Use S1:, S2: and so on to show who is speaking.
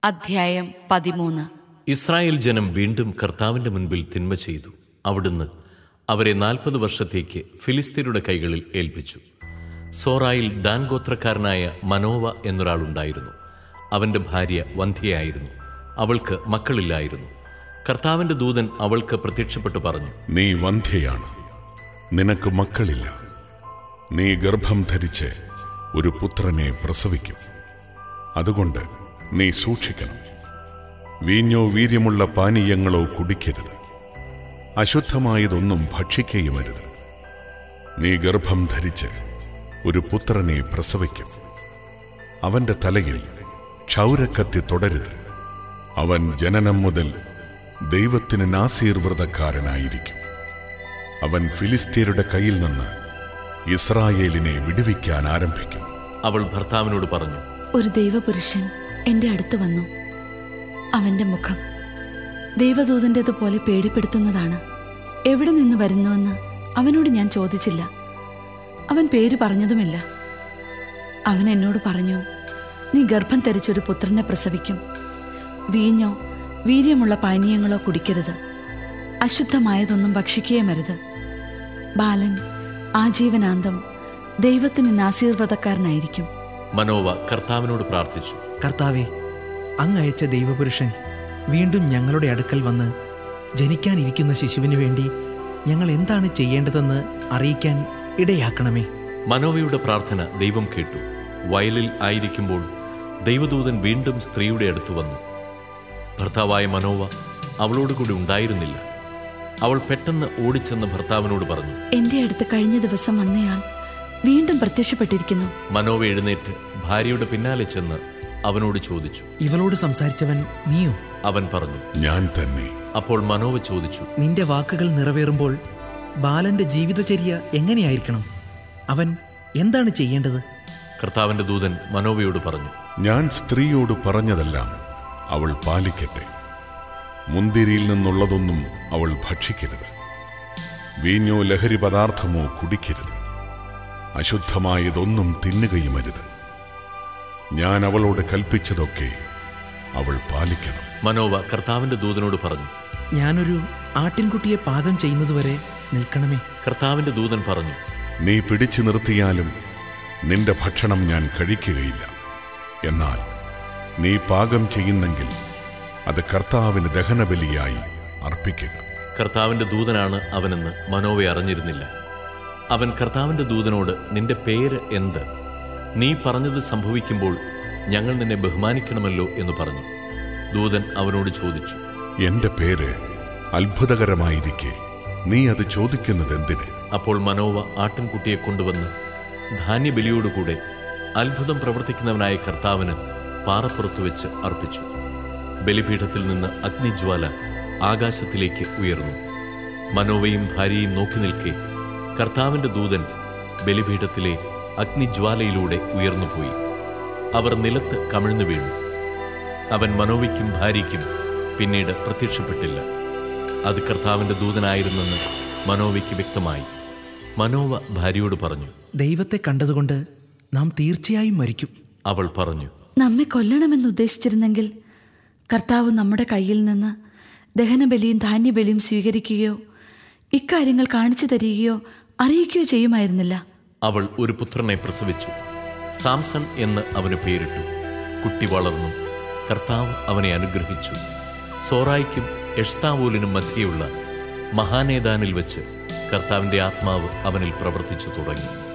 S1: അധ്യായം പതിമൂന്ന്
S2: ഇസ്രായേൽ ജനം വീണ്ടും കർത്താവിന്റെ മുൻപിൽ തിന്മ ചെയ്തു അവിടുന്ന് അവരെ നാൽപ്പത് വർഷത്തേക്ക് ഫിലിസ്തീനയുടെ കൈകളിൽ ഏൽപ്പിച്ചു സോറായിൽ ദാൻ ഗോത്രക്കാരനായ മനോവ എന്നൊരാളുണ്ടായിരുന്നു അവന്റെ ഭാര്യ വന്ധ്യയായിരുന്നു അവൾക്ക് മക്കളില്ലായിരുന്നു കർത്താവിന്റെ ദൂതൻ അവൾക്ക് പ്രത്യക്ഷപ്പെട്ടു പറഞ്ഞു
S3: നീ വന്ധ്യയാണ് നിനക്ക് മക്കളില്ല നീ ഗർഭം ധരിച്ച് ഒരു പുത്രനെ പ്രസവിക്കും അതുകൊണ്ട് നീ സൂക്ഷിക്കണം വീഞ്ഞോ വീര്യമുള്ള പാനീയങ്ങളോ കുടിക്കരുത് അശുദ്ധമായതൊന്നും ഭക്ഷിക്കുകയുമരുത് നീ ഗർഭം ധരിച്ച് ഒരു പുത്രനെ പ്രസവിക്കും അവന്റെ തലയിൽ ക്ഷൗരക്കത്തി തുടരുത് അവൻ ജനനം മുതൽ ദൈവത്തിന് നാസീർ വ്രതക്കാരനായിരിക്കും അവൻ ഫിലിസ്തീനയുടെ കയ്യിൽ നിന്ന് ഇസ്രായേലിനെ വിടുവിക്കാൻ ആരംഭിക്കും
S2: അവൾ ഭർത്താവിനോട് പറഞ്ഞു
S1: ഒരു ദൈവപുരുഷൻ എന്റെ അടുത്ത് വന്നു അവന്റെ മുഖം ദൈവദൂതൻ്റെതുപോലെ പേടിപ്പെടുത്തുന്നതാണ് എവിടെ നിന്ന് വരുന്നുവെന്ന് അവനോട് ഞാൻ ചോദിച്ചില്ല അവൻ പേര് പറഞ്ഞതുമില്ല അവൻ എന്നോട് പറഞ്ഞു നീ ഗർഭം ധരിച്ചൊരു പുത്രനെ പ്രസവിക്കും വീഞ്ഞോ വീര്യമുള്ള പാനീയങ്ങളോ കുടിക്കരുത് അശുദ്ധമായതൊന്നും ഭക്ഷിക്കുകയുമരുത് ബാലൻ ആജീവനാന്തം ദൈവത്തിന് നാസീർവ്രതക്കാരനായിരിക്കും
S2: മനോവ കർത്താവിനോട് പ്രാർത്ഥിച്ചു
S4: കർത്താവെ അങ്ങയച്ച ദൈവപുരുഷൻ വീണ്ടും ഞങ്ങളുടെ അടുക്കൽ വന്ന് ജനിക്കാനിരിക്കുന്ന ശിശുവിന് വേണ്ടി ഞങ്ങൾ എന്താണ് ചെയ്യേണ്ടതെന്ന് അറിയിക്കാൻ ഇടയാക്കണമേ
S2: മനോവയുടെ പ്രാർത്ഥന ദൈവം കേട്ടു വയലിൽ ആയിരിക്കുമ്പോൾ ദൈവദൂതൻ വീണ്ടും സ്ത്രീയുടെ അടുത്ത് വന്നു ഭർത്താവായ മനോവ അവളോടുകൂടി ഉണ്ടായിരുന്നില്ല അവൾ പെട്ടെന്ന് ഓടിച്ചെന്ന് ഭർത്താവിനോട് പറഞ്ഞു
S1: എന്റെ അടുത്ത് കഴിഞ്ഞ ദിവസം വന്നയാൾ വീണ്ടും പ്രത്യക്ഷപ്പെട്ടിരിക്കുന്നു
S2: മനോവ എഴുന്നേറ്റ് ഭാര്യയുടെ പിന്നാലെ ചെന്ന് അവനോട് ചോദിച്ചു
S4: ഇവളോട് സംസാരിച്ചവൻ നീയോ
S2: അവൻ പറഞ്ഞു
S3: ഞാൻ തന്നെ
S2: അപ്പോൾ മനോവ ചോദിച്ചു
S4: നിന്റെ വാക്കുകൾ നിറവേറുമ്പോൾ ബാലന്റെ ജീവിതചര്യ എങ്ങനെയായിരിക്കണം അവൻ എന്താണ് ചെയ്യേണ്ടത്
S2: കർത്താവിന്റെ ദൂതൻ മനോവയോട് പറഞ്ഞു
S3: ഞാൻ സ്ത്രീയോട് പറഞ്ഞതെല്ലാം അവൾ പാലിക്കട്ടെ മുന്തിരിയിൽ നിന്നുള്ളതൊന്നും അവൾ ഭക്ഷിക്കരുത് വീഞ്ഞോ ലഹരി പദാർത്ഥമോ കുടിക്കരുത് അശുദ്ധമായതൊന്നും തിന്നുകയുമരുത് ഞാൻ അവളോട് കൽപ്പിച്ചതൊക്കെ അവൾ പാലിക്കണം
S2: മനോവ കർത്താവിന്റെ ദൂതനോട് പറഞ്ഞു
S4: ഞാനൊരു ആട്ടിൻകുട്ടിയെ പാകം ചെയ്യുന്നതുവരെ നിൽക്കണമേ
S2: കർത്താവിന്റെ ദൂതൻ പറഞ്ഞു
S3: നീ പിടിച്ചു നിർത്തിയാലും നിന്റെ ഭക്ഷണം ഞാൻ കഴിക്കുകയില്ല എന്നാൽ നീ പാകം ചെയ്യുന്നെങ്കിൽ അത് കർത്താവിന് ദഹനബലിയായി അർപ്പിക്കുക
S2: കർത്താവിന്റെ ദൂതനാണ് അവനെന്ന് മനോവെ അറിഞ്ഞിരുന്നില്ല അവൻ കർത്താവിന്റെ ദൂതനോട് നിന്റെ പേര് എന്ത് നീ പറഞ്ഞത് സംഭവിക്കുമ്പോൾ ഞങ്ങൾ നിന്നെ ബഹുമാനിക്കണമല്ലോ എന്ന് പറഞ്ഞു ദൂതൻ അവനോട് ചോദിച്ചു
S3: എന്റെ പേര് അത്ഭുതകരമായിരിക്കെ നീ അത് ചോദിക്കുന്നത് എന്തിന്
S2: അപ്പോൾ മനോവ ആട്ടിൻകുട്ടിയെ കൊണ്ടുവന്ന് ധാന്യബലിയോടുകൂടെ അത്ഭുതം പ്രവർത്തിക്കുന്നവനായ കർത്താവിന് പാറപ്പുറത്ത് വെച്ച് അർപ്പിച്ചു ബലിപീഠത്തിൽ നിന്ന് അഗ്നിജ്വാല ആകാശത്തിലേക്ക് ഉയർന്നു മനോവയും ഭാര്യയും നോക്കി നിൽക്കെ കർത്താവിന്റെ ദൂതൻ ബലിപീഠത്തിലെ അഗ്നിജ്വാലയിലൂടെ ഉയർന്നുപോയി അവർ നിലത്ത് കമിഴ്ന്നു വീണു അവൻ മനോവയ്ക്കും ഭാര്യയ്ക്കും പിന്നീട് പ്രത്യക്ഷപ്പെട്ടില്ല അത് കർത്താവിന്റെ ദൂതനായിരുന്നെന്ന് മനോവയ്ക്ക് വ്യക്തമായി മനോവ ഭാര്യയോട് പറഞ്ഞു
S4: ദൈവത്തെ കണ്ടതുകൊണ്ട് നാം തീർച്ചയായും മരിക്കും
S2: അവൾ പറഞ്ഞു
S1: നമ്മെ കൊല്ലണമെന്ന് ഉദ്ദേശിച്ചിരുന്നെങ്കിൽ കർത്താവ് നമ്മുടെ കയ്യിൽ നിന്ന് ദഹനബലിയും ധാന്യബലിയും സ്വീകരിക്കുകയോ ഇക്കാര്യങ്ങൾ കാണിച്ചു തരികയോ അറിയിക്കുകയോ ചെയ്യുമായിരുന്നില്ല
S2: അവൾ ഒരു പുത്രനെ പ്രസവിച്ചു സാംസൺ എന്ന് അവന് പേരിട്ടു കുട്ടി വളർന്നു കർത്താവ് അവനെ അനുഗ്രഹിച്ചു സോറായ്ക്കും എഷ്താവൂലിനും മധ്യയുള്ള മഹാനേദാനിൽ വെച്ച് കർത്താവിന്റെ ആത്മാവ് അവനിൽ പ്രവർത്തിച്ചു തുടങ്ങി